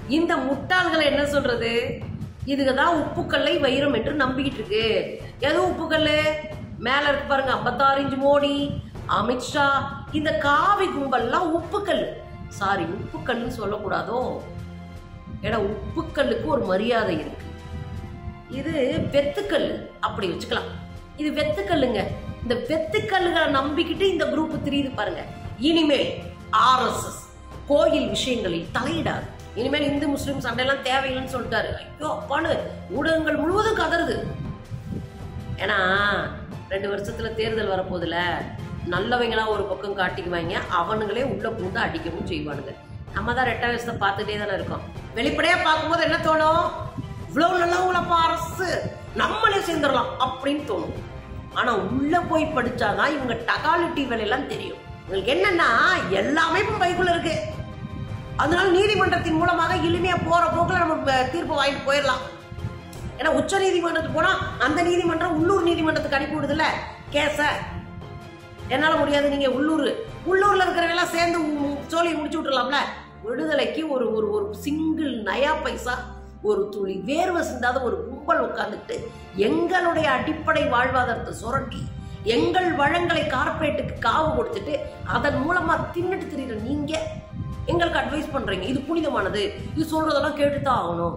இந்த முட்டாள்களை என்ன சொல்றது இதுக்கு தான் உப்புக்கல்லை வைரம் என்று நம்பிக்கிட்டு இருக்கு எது உப்புக்கல்லு மேல இருக்கு பாருங்க 56 இன்ச் மோடி அமித்ஷா இந்த காவி கும்பல்லாம் உப்புக்கல் சாரி உப்புக்கல்னு சொல்லக்கூடாதோ ஏன்னா உப்புக்கல்லுக்கு ஒரு மரியாதை இருக்கு இது வெத்துக்கல் அப்படி வச்சுக்கலாம் இது வெத்துக்கல்லுங்க இந்த வெத்துக்கல்லுகளை நம்பிக்கிட்டு இந்த குரூப் தெரியுது பாருங்க இனிமேல் ஆர்எஸ்எஸ் கோயில் விஷயங்களில் தலையிடாது இனிமேல் இந்து முஸ்லிம் சண்டையெல்லாம் தேவையில்லைன்னு சொல்லிட்டாரு ஐயோ அப்பான்னு ஊடகங்கள் முழுவதும் கதறுது ஏன்னா ரெண்டு வருஷத்துல தேர்தல் வரப்போதுல நல்லவங்களா ஒரு பக்கம் காட்டிக்குவாங்க அவனுங்களே உள்ள பூந்து அடிக்கவும் செய்வானுங்க நம்ம தான் ரெட்டா வயசத்தை பார்த்துட்டே தானே இருக்கோம் வெளிப்படையா பார்க்கும்போது என்ன தோணும் இவ்வளவு நல்லவங்களப்பா அரசு நம்மளே சேர்ந்துடலாம் அப்படின்னு தோணும் ஆனா உள்ள போய் படிச்சாதான் இவங்க டகாலிட்டி வேலையெல்லாம் தெரியும் உங்களுக்கு என்னன்னா எல்லாமே இப்போ பைக்குள்ள இருக்கு அதனால நீதிமன்றத்தின் மூலமாக எளிமையா போற போக்குல நம்ம ப- தீர்ப்பு வாங்கிட்டு போயிடலாம் ஏன்னா உச்ச நீதிமன்றத்துக்கு போனா அந்த நீதிமன்றம் உள்ளூர் நீதிமன்றத்துக்கு அனுப்பி விடுதுல்ல கேஸ என்னால முடியாது நீங்க உள்ளூர் உள்ளூர்ல இருக்கிறவங்க எல்லாம் சேர்ந்து உ- சோழியை முடிச்சு விட்டுறலாம்ல விடுதலைக்கு ஒரு ஒரு ஒரு சிங்கிள் நயா பைசா ஒரு துளி வேர்வை சிந்தாத ஒரு கும்பல் உட்கார்ந்துட்டு எங்களுடைய அடிப்படை வாழ்வாதாரத்தை சுரண்டி எங்கள் வளங்களை கார்ப்பரேட்டுக்கு காவு கொடுத்துட்டு அதன் மூலமா தின்னுட்டு திரிகிற நீங்க எங்களுக்கு அட்வைஸ் பண்றீங்க இது புனிதமானது இது சொல்றதெல்லாம் கேட்டுதான் ஆகணும்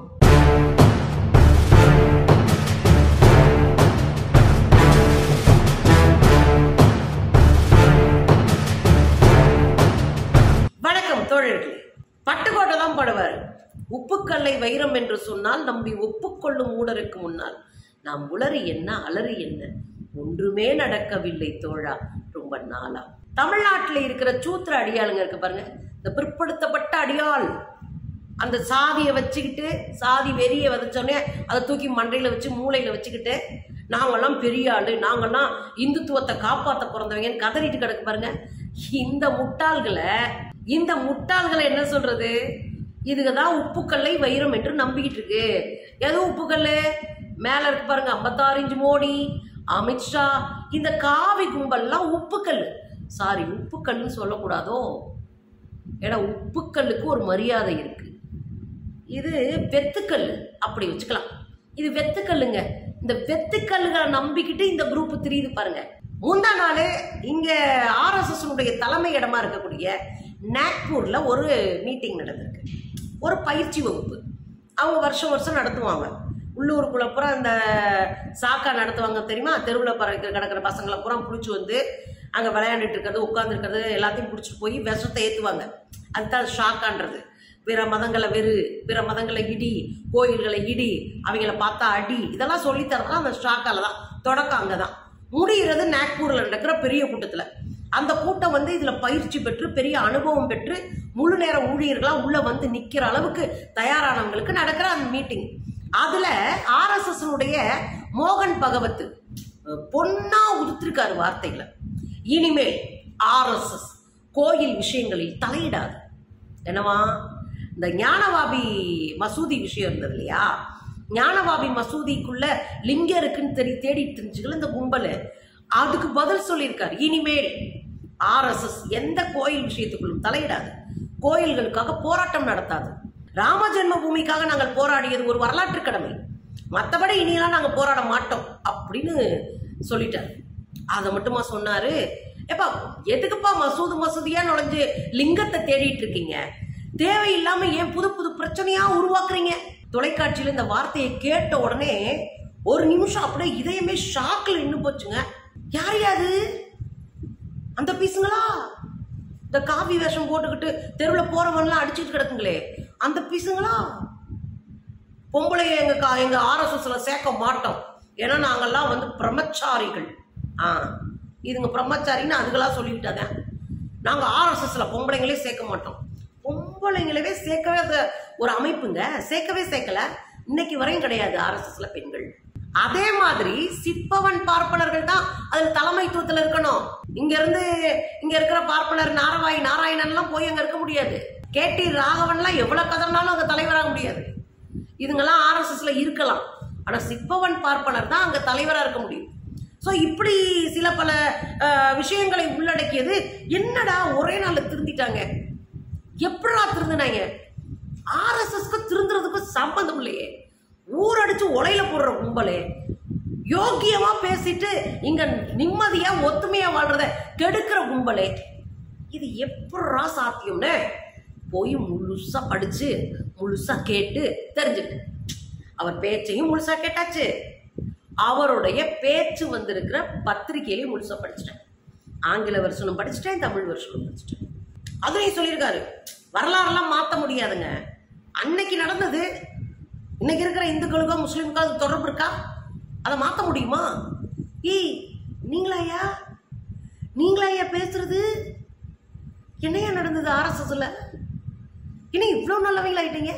வணக்கம் தோழர்களே பட்டுக்கோட்டை தான் படுவார் உப்புக்கல்லை வைரம் என்று சொன்னால் நம்பி ஒப்புக்கொள்ளும் ஊடருக்கு முன்னால் நாம் உளறி என்ன அலறி என்ன ஒன்றுமே நடக்கவில்லை தோழா ரொம்ப நாளா தமிழ்நாட்டில் இருக்கிற சூத்திர அடியாளுங்க இருக்கு பாருங்க இந்த பிற்படுத்தப்பட்ட அடியாள் அந்த சாதியை வச்சுக்கிட்டு சாதி வெறியை விதைச்சோடனே அதை தூக்கி மண்டையில வச்சு மூளையில வச்சுக்கிட்டு நாங்கெல்லாம் பெரிய ஆளு நாங்கெல்லாம் இந்துத்துவத்தை காப்பாற்ற பிறந்தவங்கன்னு கதறிட்டு கிடக்கு பாருங்க இந்த முட்டாள்களை இந்த முட்டாள்களை என்ன சொல்றது இதுக்கு தான் உப்புக்கல்லை வைரம் என்று நம்பிக்கிட்டு இருக்கு எது உப்புக்கல்லு மேல இருக்கு பாருங்க 56 இன்ச் மோடி அமித்ஷா இந்த காவி கும்பல்லாம் உப்புக்கல் சாரி உப்புக்கல்னு சொல்லக்கூடாதோ ஏன்னா உப்புக்கல்லுக்கு ஒரு மரியாதை இருக்கு இது வெத்துக்கல் அப்படி வச்சுக்கலாம் இது வெத்துக்கல்லுங்க இந்த வெத்துக்கல்லுகளை நம்பிக்கிட்டு இந்த குரூப் தெரியுது பாருங்க முந்தா நாள் இங்க ஆர்எஸ்எஸ் உடைய தலைமை இடமா இருக்கக்கூடிய நாக்பூர்ல ஒரு மீட்டிங் நடந்திருக்கு ஒரு பயிற்சி வகுப்பு அவங்க வருஷம் வருஷம் நடத்துவாங்க உள்ளூருக்குள்ள பூரா இந்த சாக்கா நடத்துவாங்க தெரியுமா தெருவில் பறக்க கிடக்கிற பசங்களை பூரா பிடிச்சி வந்து அங்கே விளையாண்டுட்டு இருக்கிறது உட்காந்துருக்கிறது எல்லாத்தையும் பிடிச்சிட்டு போய் விஷத்தை ஏற்றுவாங்க அதுதான் ஷாக்கான்றது பிற மதங்களை வெறு பிற மதங்களை இடி கோயில்களை இடி அவங்கள பார்த்தா அடி இதெல்லாம் சொல்லி தரதான் அந்த ஷாக்கால தான் தொடக்கம் அங்கே தான் முடிகிறது நாக்பூரில் நடக்கிற பெரிய கூட்டத்தில் அந்த கூட்டம் வந்து இதில் பயிற்சி பெற்று பெரிய அனுபவம் பெற்று முழு நேர ஊழியர்களாக உள்ள வந்து நிற்கிற அளவுக்கு தயாரானவங்களுக்கு நடக்கிற அந்த மீட்டிங் அதில் ஆர்எஸ்எஸ் மோகன் பகவத் பொன்னா உடுத்திருக்காரு வார்த்தைகளை இனிமேல் ஆர்எஸ்எஸ் கோயில் விஷயங்களில் தலையிடாது என்னவா இந்த ஞானவாபி மசூதி விஷயம் இருந்தது இல்லையா ஞானவாபி மசூதிக்குள்ள லிங்கம் இருக்குன்னு தெரி தேடிட்டு இருந்துச்சுங்கள இந்த கும்பல் அதுக்கு பதில் சொல்லியிருக்காரு இனிமேல் ஆர்எஸ்எஸ் எந்த கோயில் விஷயத்துக்குள்ளும் தலையிடாது கோயில்களுக்காக போராட்டம் நடத்தாது ராம ஜென்ம பூமிக்காக நாங்கள் போராடியது ஒரு வரலாற்று கடமை மற்றபடி இனியெல்லாம் நாங்கள் போராட மாட்டோம் அப்படின்னு சொல்லிட்டாரு அதை மட்டுமா சொன்னாரு எப்பா எதுக்குப்பா மசூது மசூதியா நுழைஞ்சு லிங்கத்தை தேடிட்டு இருக்கீங்க தேவையில்லாம ஏன் புது புது பிரச்சனையா உருவாக்குறீங்க தொலைக்காட்சியில இந்த வார்த்தையை கேட்ட உடனே ஒரு நிமிஷம் அப்படியே இதயமே ஷாக்ல நின்னு போச்சுங்க யார் யாது அந்த பீஸுங்களா இந்த காவி வேஷம் போட்டுக்கிட்டு தெருவில் போறவன்லாம் அடிச்சுட்டு கிடக்குங்களே அந்த பீஸுங்களா பொம்பளை எங்க கா எங்க ஆர்எஸ்எஸ்ல சேர்க்க மாட்டோம் ஏன்னா நாங்கெல்லாம் வந்து பிரம்மச்சாரிகள் ஆ இதுங்க பிரம்மச்சாரின்னு அதுகளா சொல்லிவிட்டாங்க நாங்க ஆர்எஸ்எஸ்ல பொம்பளைங்களே சேர்க்க மாட்டோம் பொம்பளைங்களவே சேர்க்கவே அது ஒரு அமைப்புங்க சேர்க்கவே சேர்க்கல இன்னைக்கு வரையும் கிடையாது ஆர்எஸ்எஸ்ல பெண்கள் அதே மாதிரி சிப்பவன் பார்ப்பனர்கள் தான் அதுல தலைமைத்துவத்துல இருக்கணும் இங்க இருந்து இங்க இருக்கிற பார்ப்பனர் நாரவாய் நாராயணன் எல்லாம் போய் அங்க இருக்க முடியாது கே டி ராகவன்லாம் எவ்வளவு கதறினாலும் அங்க தலைவராக முடியாது இதுங்கெல்லாம் ஆர்எஸ்எஸ்ல இருக்கலாம் ஆனா சிப்பவன் பார்ப்பனர் தான் அங்க தலைவரா இருக்க முடியும் ஸோ இப்படி சில பல அஹ், விஷயங்களை உள்ளடக்கியது என்னடா ஒரே நாள்ல திருந்திட்டாங்க எப்படா திருந்தினாங்க ஆர்எஸ்எஸ்க்கு சம்பந்தம் இல்லையே ஊரடிச்சு உலையில போடுற கும்பலே யோக்கியமா பேசிட்டு இங்க நிம்மதியா ஒத்துமையா வாழ்றத கெடுக்கிற கும்பலே இது எப்படா சாத்தியம்னு போய் முழுசா படிச்சு முழுசா கேட்டு தெரிஞ்சுட்டு அவர் பேச்சையும் முழுசா கேட்டாச்சு அவருடைய பேச்சு வந்திருக்கிற பத்திரிகையிலையும் முழுசா படிச்சிட்டேன் ஆங்கில வருஷனும் படிச்சிட்டேன் தமிழ் வருஷனும் படிச்சிட்டேன் அதுலயும் சொல்லியிருக்காரு வரலாறுலாம் மாற்ற முடியாதுங்க அன்னைக்கு நடந்தது இன்னைக்கு இருக்கிற இந்துக்களுக்கோ முஸ்லீமுக்கோ அது தொடர்பு இருக்கா அதை மாற்ற முடியுமா ஏய் நீங்களா ஐயா நீங்களா ஐயா பேசுறது என்னையா நடந்தது ஆர்எஸ்எஸ்ல என்ன இவ்வளோ நல்லவங்களாயிட்டீங்க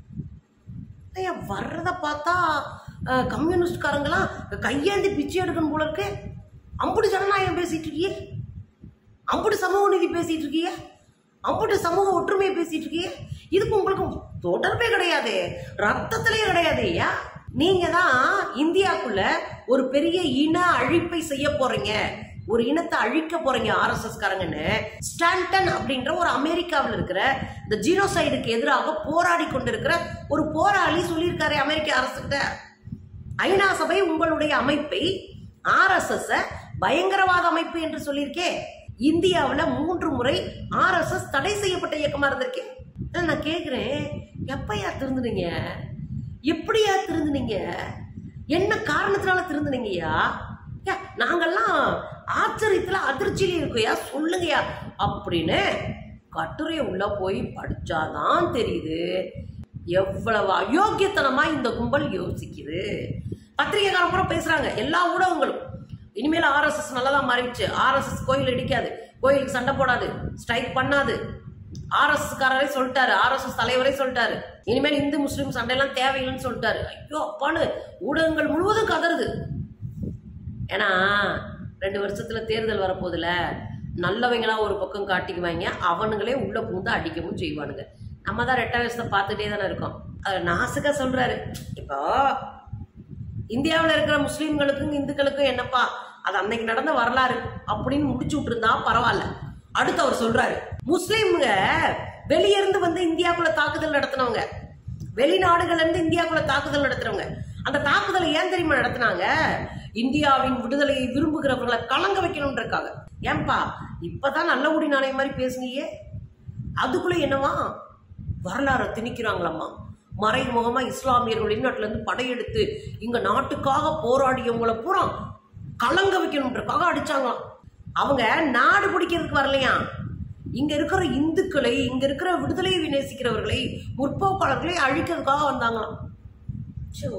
ஐயா வர்றதை பார்த்தா அஹ், கம்யூனிஸ்ட்காரங்களாம் கையேந்தி பிச்சை எடுக்கணும் போல இருக்கு அம்புட்டு ஜனநாயகம் பேசிட்டு இருக்கியே அம்புட்டு சமூக நீதி பேசிட்டு இருக்கியே அம்புட்டு சமூக ஒற்றுமையை பேசிட்டு இருக்கியே இதுக்கு உங்களுக்கு தொடர்பே கிடையாது ரத்தத்திலே கிடையாது ஐயா நீங்க தான் இந்தியாக்குள்ள ஒரு பெரிய இன அழிப்பை செய்ய போறீங்க ஒரு இனத்தை அழிக்க போறீங்க ஆர்எஸ்எஸ் காரங்கன்னு ஸ்டாண்டன் அப்படின்ற ஒரு அமெரிக்காவில் இருக்கிற இந்த ஜீனோசைடுக்கு எதிராக போராடி கொண்டிருக்கிற ஒரு போராளி சொல்லியிருக்காரு அமெரிக்க அரசுகிட்ட ஐநா சபை உங்களுடைய அமைப்பை ஆர்எஸ்எஸ் பயங்கரவாத அமைப்பு என்று சொல்லியிருக்கே இந்தியாவுல மூன்று முறை ஆர்எஸ்எஸ் தடை செய்யப்பட்ட இயக்கமா இருந்திருக்கு அதான் நான் கேக்குறேன் எப்பயா திருந்துனீங்க எப்படியா திருந்துனீங்க என்ன காரணத்தினால திருந்துனீங்கய்யா ஏ, நாங்கெல்லாம் ஆச்சரியத்துல அதிர்ச்சியில இருக்கோயா சொல்லுங்கய்யா அப்படின்னு கட்டுரையை உள்ள போய் படிச்சாதான் தெரியுது எவ்வளவு அயோக்கியத்தனமா இந்த கும்பல் யோசிக்குது பத்திரிகைக்காரன் பூரா பேசுறாங்க எல்லா ஊடகங்களும் இனிமேல் ஆர்எஸ்எஸ் நல்லதா மாறிடுச்சு ஆர்எஸ்எஸ் கோயில் இடிக்காது கோயிலுக்கு சண்டை போடாது ஸ்ட்ரைக் பண்ணாது ஆர்எஸ்எஸ் காரரே சொல்லிட்டாரு ஆர்எஸ்எஸ் தலைவரே சொல்லிட்டாரு இனிமேல் இந்து முஸ்லீம் சண்டையெல்லாம் தேவையில்லைன்னு சொல்லிட்டாரு ஐயோ அப்பான்னு ஊடகங்கள் முழுவதும் கதறுது ஏன்னா ரெண்டு வருஷத்துல தேர்தல் வரப்போதுல நல்லவங்களா ஒரு பக்கம் காட்டிக்குவாங்க அவனுங்களே உள்ள பூந்து அடிக்கவும் செய்வானுங்க நம்ம தான் ரெட்டை வயசுல பார்த்துட்டே தானே இருக்கோம் அது நாசுக்கா சொல்றாரு இப்போ இந்தியாவில் இருக்கிற முஸ்லீம்களுக்கும் இந்துக்களுக்கும் என்னப்பா அது அன்னைக்கு நடந்த வரலாறு அப்படின்னு முடிச்சு விட்டுருந்தா பரவாயில்ல அடுத்து அவர் சொல்றாரு முஸ்லீம்ங்க வெளிய இருந்து வந்து இந்தியாக்குள்ள தாக்குதல் நடத்தினவங்க வெளிநாடுகள்ல இருந்து இந்தியாக்குள்ள தாக்குதல் நடத்துறவங்க அந்த தாக்குதலை ஏன் தெரியுமா நடத்தினாங்க இந்தியாவின் விடுதலையை விரும்புகிறவர்களை கலங்க வைக்கணும்ன்றக்காக ஏன்பா இப்பதான் நல்ல குடி நாணயம் மாதிரி பேசுனீயே அதுக்குள்ள என்னவா வரலாறை திணிக்கிறாங்களாம்மா மறைமுகமா இஸ்லாமியர்கள் வெளிநாட்டுல இருந்து படையெடுத்து இங்க நாட்டுக்காக போராடியவங்கள பூரா கலங்க வைக்கணுன்றக்காக அடிச்சாங்களாம் அவங்க நாடு பிடிக்கிறதுக்கு வரலையா இங்க இருக்கிற இந்துக்களை இங்க இருக்கிற விடுதலையை நேசிக்கிறவர்களை முற்போக்காளர்களை அழிக்கிறதுக்காக வந்தாங்களாம் ச்சோ,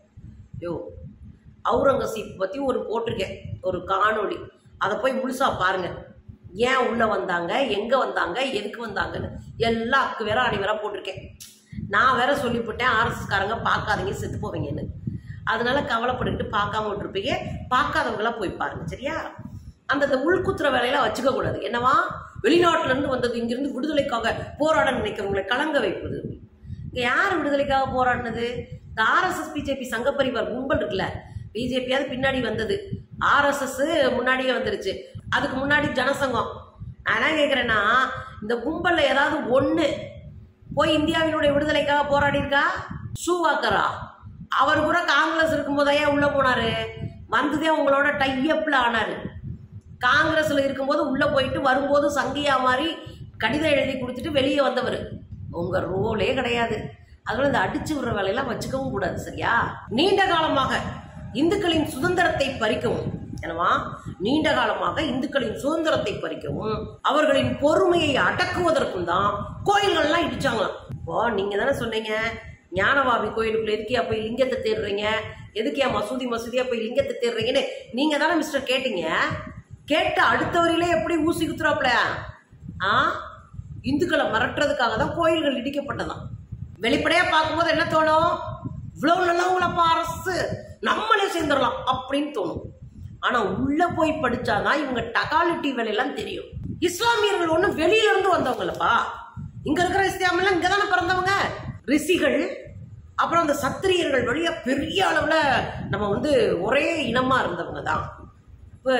யோ அவுரங்கசீப் பத்தி ஒரு போட்டிருக்கேன் ஒரு காணொளி அதை போய் முழுசா பாருங்க ஏன் உள்ள வந்தாங்க எங்க வந்தாங்க எதுக்கு வந்தாங்கன்னு எல்லா அக்கு வேற அடி வேற போட்டிருக்கேன் நான் வேற சொல்லிவிட்டேன் ஆர்எஸ்எஸ் காரங்க பார்க்காதீங்க செத்து போவீங்கன்னு அதனால கவலைப்பட்டுக்கிட்டு பார்க்காம விட்டுருப்பீங்க பார்க்காதவங்களா போய் பாருங்க சரியா அந்த இந்த உள்குத்துற வேலையெல்லாம் வச்சுக்க கூடாது என்னவா வெளிநாட்டுல இருந்து வந்தது இங்கிருந்து விடுதலைக்காக போராட நினைக்கிறவங்களை கலங்க வைப்பது இங்க யார் விடுதலைக்காக போராடினது இந்த ஆர்எஸ்எஸ் பிஜேபி சங்க பரிவார் கும்பல் இருக்குல்ல பிஜேபியாவது பின்னாடி வந்தது ஆர்எஸ்எஸ் முன்னாடியே வந்துருச்சு அதுக்கு முன்னாடி ஜனசங்கம் நான் என்ன கேட்குறேன்னா இந்த கும்பல்ல ஏதாவது ஒன்று போய் இந்தியாவினுடைய விடுதலைக்காக போராடி இருக்கா ஷூவாக்கரா அவர் கூட காங்கிரஸ் இருக்கும்போதே உள்ள போனாரு வந்ததே உங்களோட டையப்ல ஆனாரு காங்கிரஸ்ல இருக்கும்போது உள்ள போயிட்டு வரும்போது சங்கியா மாதிரி கடிதம் எழுதி கொடுத்துட்டு வெளியே வந்தவர் உங்க ரோலே கிடையாது அதனால இந்த அடிச்சு விடுற வேலையெல்லாம் வச்சுக்கவும் கூடாது சரியா நீண்ட காலமாக இந்துக்களின் சுதந்திரத்தை பறிக்கவும் என்னவா நீண்ட காலமாக இந்துக்களின் சுதந்திரத்தை பறிக்கவும் அவர்களின் பொறுமையை அடக்குவதற்கும் தான் கோயில்கள்லாம் இடிச்சாங்களாம் இப்போ நீங்க தானே சொன்னீங்க ஞானவாபி கோயிலுக்குள்ள எதுக்கியா போய் லிங்கத்தை தேடுறீங்க எதுக்கியா மசூதி மசூதியா போய் லிங்கத்தை தேடுறீங்கன்னு நீங்க தானே மிஸ்டர் கேட்டீங்க கேட்டு அடுத்த வரியிலே எப்படி ஊசி குத்துறாப்ல ஆ இந்துக்களை மிரட்டுறதுக்காக தான் கோயில்கள் இடிக்கப்பட்டதாம் வெளிப்படையா பார்க்கும்போது என்ன தோணும் இவ்வளவு நல்லவங்களப்பா அரசு நம்மளே சேர்ந்துடலாம் அப்படின்னு தோணும் ஆனா உள்ள போய் படிச்சாதான் இவங்க டகாலிட்டி வேலையெல்லாம் தெரியும் இஸ்லாமியர்கள் ஒண்ணு வெளியில இருந்து வந்தவங்களப்பா இங்க இருக்கிற இஸ்லாமியெல்லாம் இங்க தானே பிறந்தவங்க ரிஷிகள் அப்புறம் அந்த சத்திரியர்கள் வழியா பெரிய அளவுல நம்ம வந்து ஒரே இனமா இருந்தவங்க தான் இப்ப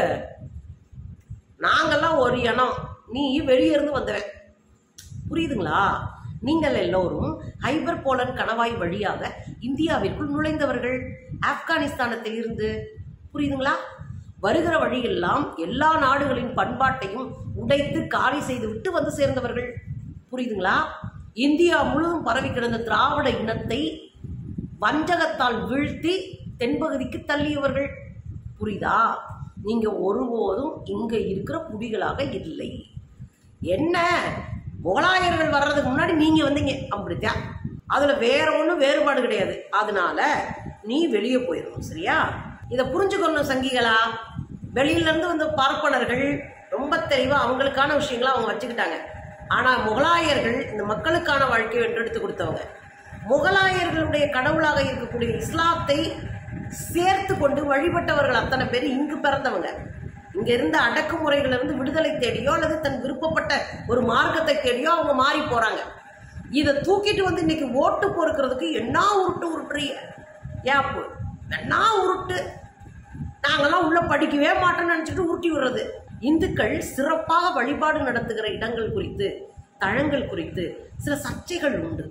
நாங்கெல்லாம் ஒரு இனம் நீ வெளியே இருந்து வந்தவன் புரியுதுங்களா நீங்கள் எல்லோரும் ஹைபர் போலன் கணவாய் வழியாக இந்தியாவிற்குள் நுழைந்தவர்கள் ஆப்கானிஸ்தானத்தில் இருந்து புரியுதுங்களா வருகிற வழியெல்லாம் எல்லா நாடுகளின் பண்பாட்டையும் உடைத்து காலி செய்து விட்டு வந்து சேர்ந்தவர்கள் புரியுதுங்களா இந்தியா முழுவதும் பரவி கிடந்த திராவிட இனத்தை வஞ்சகத்தால் வீழ்த்தி தென்பகுதிக்கு தள்ளியவர்கள் புரியுதா நீங்க ஒருபோதும் இங்க இருக்கிற குடிகளாக இல்லை என்ன முகலாயர்கள் வர்றதுக்கு முன்னாடி நீங்க வந்தீங்க அப்படித்தான் அதுல வேற ஒன்றும் வேறுபாடு கிடையாது அதனால நீ வெளியே போயிடணும் சரியா இதை புரிஞ்சுக்கணும் சங்கிகளா வெளியில இருந்து வந்த பார்ப்பனர்கள் ரொம்ப தெளிவா அவங்களுக்கான விஷயங்களை அவங்க வச்சுக்கிட்டாங்க ஆனா முகலாயர்கள் இந்த மக்களுக்கான வாழ்க்கையை வென்றெடுத்து கொடுத்தவங்க முகலாயர்களுடைய கடவுளாக இருக்கக்கூடிய இஸ்லாத்தை சேர்த்து கொண்டு வழிபட்டவர்கள் அத்தனை பேர் இங்கு பிறந்தவங்க இங்க இருந்த அடக்குமுறைகள் இருந்து விடுதலை தேடியோ அல்லது தன் விருப்பப்பட்ட ஒரு மார்க்கத்தை தேடியோ அவங்க மாறி போறாங்க இதை தூக்கிட்டு வந்து இன்னைக்கு ஓட்டு பொறுக்கிறதுக்கு என்ன உருட்டு உருட்டுறீங்க ஏப்பு என்ன உருட்டு நாங்கெல்லாம் உள்ள படிக்கவே மாட்டோம்னு நினைச்சிட்டு உருட்டி விடுறது இந்துக்கள் சிறப்பாக வழிபாடு நடத்துகிற இடங்கள் குறித்து தழங்கள் குறித்து சில சர்ச்சைகள் உண்டு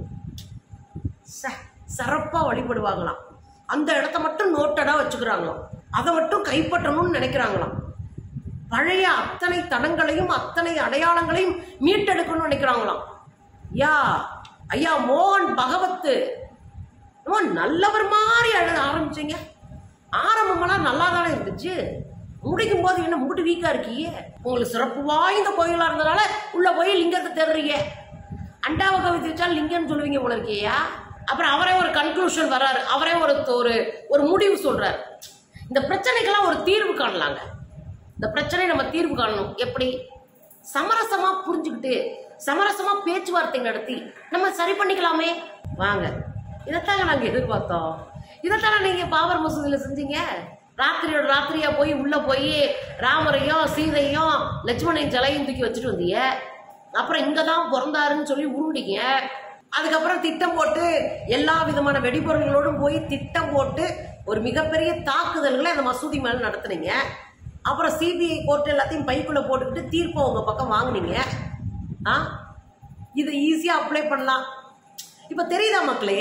ச- சிறப்பா வழிபடுவாங்களாம் அந்த இடத்த மட்டும் நோட்டடா வச்சுக்கிறாங்களாம் அதை மட்டும் கைப்பற்றணும்னு நினைக்கிறாங்களாம் பழைய அத்தனை தடங்களையும் அத்தனை அடையாளங்களையும் மீட்டெடுக்கணும்னு நினைக்கிறாங்களாம் யா ஐயா மோகன் பகவத்து ரொம்ப நல்லவர் மாதிரி எழுத ஆரம்பிச்சீங்க ஆரம்பமெல்லாம் நல்லா தானே இருந்துச்சு முடிக்கும் போது என்ன முட்டு வீக்கா இருக்கியே உங்களுக்கு சிறப்பு வாய்ந்த கோயிலா இருந்தனால உள்ள போய் லிங்கத்தை தேடுறீங்க அண்டாவை கவித்து வச்சா லிங்கம்னு சொல்லுவீங்க போல இருக்கியா அப்புறம் அவரே ஒரு கன்க்ளூஷன் வர்றாரு அவரே ஒரு ஒரு ஒரு முடிவு சொல்றாரு இந்த பிரச்சனைக்கெல்லாம் ஒரு தீர்வு காணலாங்க இந்த பிரச்சனை நம்ம தீர்வு காணணும் எப்படி சமரசமா புரிஞ்சுக்கிட்டு சமரசமா பேச்சுவார்த்தை நடத்தி நம்ம சரி பண்ணிக்கலாமே வாங்க இதைத்தாங்க நாங்க எதிர்பார்த்தோம் இதைத்தானே நீங்க பாபர் மசூதியில செஞ்சீங்க ராத்திரியோட ராத்திரியா போய் உள்ள போய் ராமரையும் சீதையும் லட்சுமணையும் சிலையும் தூக்கி வச்சுட்டு வந்தீங்க அப்புறம் இங்க தான் பிறந்தாருன்னு சொல்லி உருண்டிங்க அதுக்கப்புறம் திட்டம் போட்டு எல்லா விதமான வெடிபொருள்களோடும் போய் திட்டம் போட்டு ஒரு மிகப்பெரிய தாக்குதல்களை அந்த மசூதி மேல நடத்துனீங்க அப்புறம் சிபிஐ கோர்ட் எல்லாத்தையும் பைக்குள்ள போட்டுக்கிட்டு தீர்ப்பை உங்க பக்கம் வாங்குனீங்க ஆ இதை ஈஸியா அப்ளை பண்ணலாம் இப்ப தெரியுதா மக்களே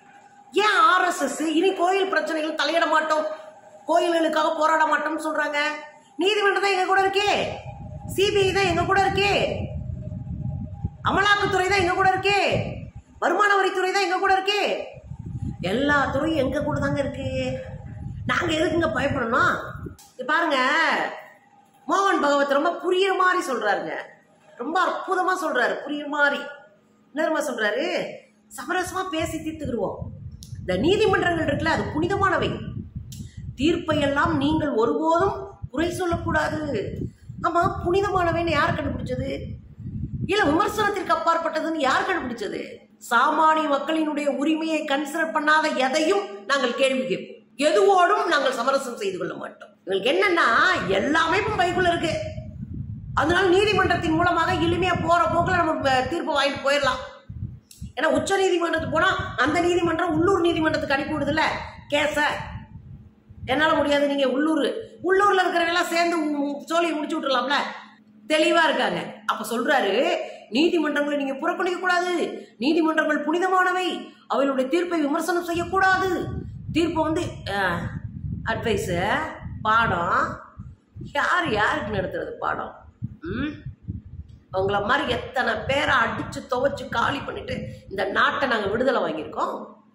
ஏன் ஆர்எஸ்எஸ் இனி கோயில் பிரச்சனைகள் தலையிட மாட்டோம் கோயில்களுக்காக போராட மாட்டோம்னு சொல்றாங்க நீதிமன்றம் தான் எங்க கூட இருக்கே சிபிஐ தான் எங்க கூட இருக்கே அமலாக்கத்துறை தான் எங்க கூட இருக்கே வருமான வரித்துறை தான் எங்க கூட இருக்கே எல்லா துறையும் எங்க கூட தாங்க இருக்கு நாங்க எதுக்குங்க பயப்படணும் இங்க பாருங்க மோகன் பகவத் ரொம்ப புரியுற மாதிரி சொல்றாருங்க ரொம்ப அற்புதமா சொல்றாரு புரியுற மாதிரி என்ன சொல்றாரு சமரசமா பேசி தீர்த்துக்கிடுவோம் இந்த நீதிமன்றங்கள் இருக்குல்ல அது புனிதமானவை தீர்ப்பை எல்லாம் நீங்கள் ஒருபோதும் குறை சொல்லக்கூடாது ஆமா புனிதமானவைன்னு யார் கண்டுபிடிச்சது இல்ல விமர்சனத்திற்கு அப்பாற்பட்டதுன்னு யார் கண்டுபிடிச்சது சாமானிய மக்களினுடைய உரிமையை கன்சிடர் பண்ணாத எதையும் நாங்கள் கேள்வி கேட்போம் எதுவோடும் நாங்கள் சமரசம் செய்து கொள்ள மாட்டோம் எங்களுக்கு என்னன்னா எல்லாமே இப்போ பைக்குள்ள இருக்கு அதனால நீதிமன்றத்தின் மூலமாக எளிமையா போற போக்குல நம்ம ப- தீர்ப்பு வாங்கிட்டு போயிடலாம் ஏன்னா உச்ச நீதிமன்றத்துக்கு போனா அந்த நீதிமன்றம் உள்ளூர் நீதிமன்றத்துக்கு அனுப்பி விடுதுல்ல கேஸ என்னால முடியாது நீங்க உள்ளூர் உள்ளூர்ல இருக்கிறவங்க எல்லாம் சேர்ந்து உ- சோழியை முடிச்சு விட்டுறலாம்ல தெளிவா இருக்காங்க அப்ப சொல்றாரு நீதிமன்றங்களை நீங்க புறக்கணிக்க கூடாது நீதிமன்றங்கள் புனிதமானவை அவைகளுடைய தீர்ப்பை விமர்சனம் செய்யக்கூடாது தீர்ப்பை வந்து அட்வைஸ் பாடம் யார் யாருக்கு நடத்துறது பாடம் ம் உங்களை மாதிரி எத்தனை பேரை அடிச்சு துவைச்சு காலி பண்ணிட்டு இந்த நாட்டை நாங்கள் விடுதலை வாங்கியிருக்கோம்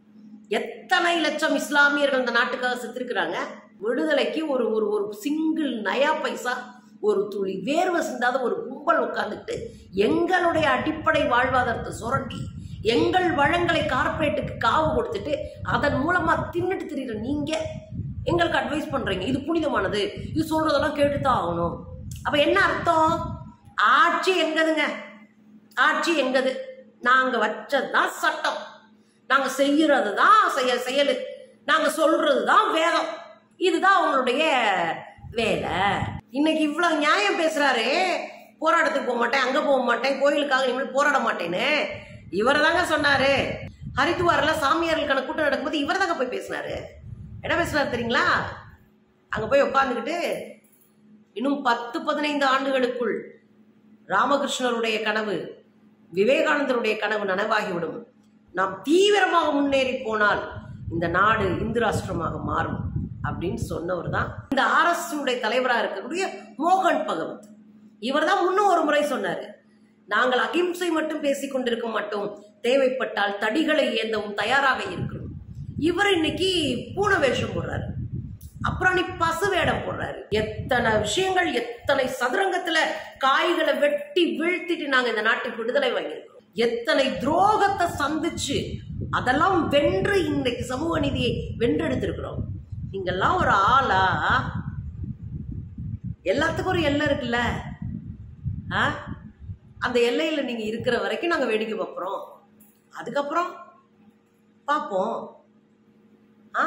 எத்தனை லட்சம் இஸ்லாமியர்கள் இந்த நாட்டுக்காக செத்துருக்குறாங்க விடுதலைக்கு ஒரு ஒரு ஒரு சிங்கிள் நயா பைசா ஒரு துளி வேர்வை சிந்தாத ஒரு கும்பல் உட்கார்ந்துட்டு எங்களுடைய அடிப்படை வாழ்வாதாரத்தை சுரண்டி எங்கள் வளங்களை கார்ப்பரேட்டுக்கு காவு கொடுத்துட்டு அதன் மூலமா தின்னுட்டு திரிகிற நீங்க எங்களுக்கு அட்வைஸ் பண்றீங்க இது புனிதமானது இது சொல்றதெல்லாம் கேட்டுதான் ஆகணும் அப்ப என்ன அர்த்தம் ஆட்சி எங்கதுங்க ஆட்சி எங்கது நாங்க வச்சதுதான் சட்டம் நாங்க செய்யறது தான் செய்ய செயலு நாங்க சொல்றது தான் வேதம் இதுதான் அவங்களுடைய வேலை இன்னைக்கு இவ்வளவு நியாயம் பேசுறாரு போராட்டத்துக்கு போக மாட்டேன் அங்க போக மாட்டேன் கோயிலுக்காக இனிமேல் போராட மாட்டேன்னு இவர் தாங்க சொன்னாரு ஹரித்துவாரில் சாமியார்களுக்கான கூட்டம் நடக்கும்போது இவர் தாங்க போய் பேசினாரு என்ன பேசுனாரு தெரியுங்களா அங்க போய் உட்காந்துக்கிட்டு இன்னும் பத்து பதினைந்து ஆண்டுகளுக்குள் ராமகிருஷ்ணருடைய கனவு விவேகானந்தருடைய கனவு நனவாகிவிடும் நாம் தீவிரமாக முன்னேறி போனால் இந்த நாடு இந்து ராஷ்டிரமாக மாறும் அப்படின்னு சொன்னவர் தான் இந்த ஆர்எஸ் உடைய தலைவராக இருக்கக்கூடிய மோகன் பகவத் இவர் தான் முன்னும் ஒரு முறை சொன்னாரு நாங்கள் அகிம்சை மட்டும் பேசிக் கொண்டிருக்க மாட்டோம் தேவைப்பட்டால் தடிகளை ஏந்தவும் தயாராக இருக்கிறோம் இவர் இன்னைக்கு பூனை வேஷம் போடுறாரு அப்புறம் நீ பசு வேடம் போடுறாரு எத்தனை விஷயங்கள் எத்தனை சதுரங்கத்துல காய்களை வெட்டி வீழ்த்திட்டு நாங்க இந்த நாட்டுக்கு விடுதலை வாங்கியிருக்கோம் எத்தனை துரோகத்தை சந்திச்சு அதெல்லாம் வென்று இன்றைக்கு சமூக நீதியை வென்றெடுத்திருக்கிறோம் நீங்கெல்லாம் ஒரு ஆளா எல்லாத்துக்கும் ஒரு எல்லை இருக்குல்ல ஆ அந்த எல்லையில் நீங்கள் இருக்கிற வரைக்கும் நாங்கள் வேடிக்கை பார்க்குறோம் அதுக்கப்புறம் பார்ப்போம் ஆ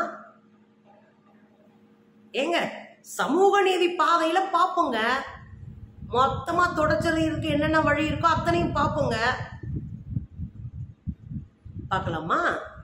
ஏங்க சமூக நீதி பாதையில பார்ப்போங்க மொத்தமா தொடச்சல் இருக்கு என்னென்ன வழி இருக்கோ அத்தனையும் பார்ப்போங்க பார்க்கலாமா